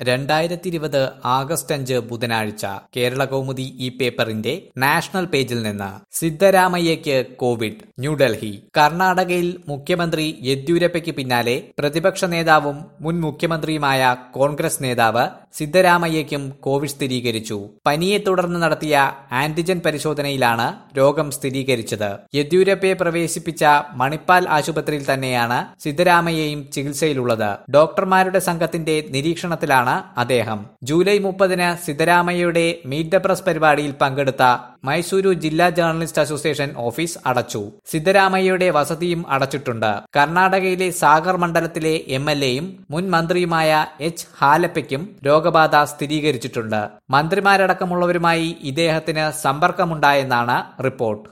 രണ്ടായിരത്തി ഇരുപത് ആഗസ്റ്റ് അഞ്ച് ബുധനാഴ്ച കേരള കൗമുദി ഈ പേപ്പറിന്റെ നാഷണൽ പേജിൽ നിന്ന് സിദ്ധരാമയ്യയ്ക്ക് കോവിഡ് ന്യൂഡൽഹി കർണാടകയിൽ മുഖ്യമന്ത്രി യെദ്യൂരപ്പയ്ക്ക് പിന്നാലെ പ്രതിപക്ഷ നേതാവും മുൻ മുഖ്യമന്ത്രിയുമായ കോൺഗ്രസ് നേതാവ് സിദ്ധരാമയ്യയ്ക്കും കോവിഡ് സ്ഥിരീകരിച്ചു പനിയെ തുടർന്ന് നടത്തിയ ആന്റിജൻ പരിശോധനയിലാണ് രോഗം സ്ഥിരീകരിച്ചത് യെദ്യൂരപ്പയെ പ്രവേശിപ്പിച്ച മണിപ്പാൽ ആശുപത്രിയിൽ തന്നെയാണ് സിദ്ധരാമയ്യയും ചികിത്സയിലുള്ളത് ഡോക്ടർമാരുടെ സംഘത്തിന്റെ നിരീക്ഷണത്തിലാണ് അദ്ദേഹം ജൂലൈ മുപ്പതിന് സിദ്ധരാമയ്യയുടെ മീറ്റ് ദ പ്രസ് പരിപാടിയിൽ പങ്കെടുത്ത മൈസൂരു ജില്ലാ ജേർണലിസ്റ്റ് അസോസിയേഷൻ ഓഫീസ് അടച്ചു സിദ്ധരാമയ്യയുടെ വസതിയും അടച്ചിട്ടുണ്ട് കർണാടകയിലെ സാഗർ മണ്ഡലത്തിലെ എം എൽ എയും മുൻ മന്ത്രിയുമായ എച്ച് ഹാലപ്പയ്ക്കും രോഗബാധ സ്ഥിരീകരിച്ചിട്ടുണ്ട് മന്ത്രിമാരടക്കമുള്ളവരുമായി ഇദ്ദേഹത്തിന് സമ്പർക്കമുണ്ടായെന്നാണ് റിപ്പോർട്ട്